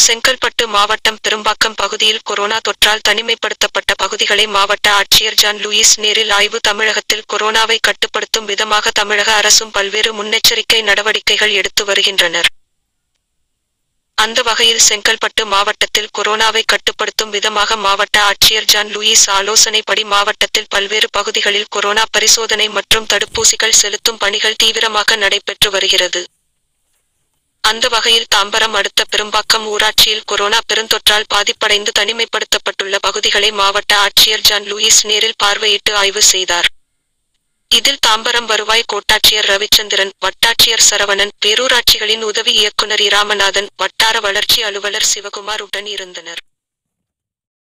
செங்கல்பட்டு மாவட்டம் பெரும்பாக்கம் பகுதியில் கொரோனா தொற்றால் தனிமைப்படுத்தப்பட்ட பகுதிகளை மாவட்ட ஆட்சியர் ஜான் லூயிஸ் நேரில் ஆய்வு தமிழகத்தில் கொரோனாவை கட்டுப்படுத்தும் விதமாக தமிழக அரசும் பல்வேறு முன்னெச்சரிக்கை நடவடிக்கைகள் எடுத்து வருகின்றனர் அந்த வகையில் செங்கல்பட்டு மாவட்டத்தில் கொரோனாவை கட்டுப்படுத்தும் விதமாக மாவட்ட ஆட்சியர் ஜான் லூயிஸ் ஆலோசனைப்படி மாவட்டத்தில் பல்வேறு பகுதிகளில் கொரோனா பரிசோதனை மற்றும் தடுப்பூசிகள் செலுத்தும் பணிகள் தீவிரமாக நடைபெற்று வருகிறது அந்த வகையில் தாம்பரம் அடுத்த பெரும்பாக்கம் ஊராட்சியில் கொரோனா பெருந்தொற்றால் பாதிப்படைந்து தனிமைப்படுத்தப்பட்டுள்ள பகுதிகளை மாவட்ட ஆட்சியர் ஜான் லூயிஸ் நேரில் பார்வையிட்டு ஆய்வு செய்தார் இதில் தாம்பரம் வருவாய் கோட்டாட்சியர் ரவிச்சந்திரன் வட்டாட்சியர் சரவணன் பேரூராட்சிகளின் உதவி இயக்குனர் இராமநாதன் வட்டார வளர்ச்சி அலுவலர் சிவகுமார் உடன் இருந்தனர்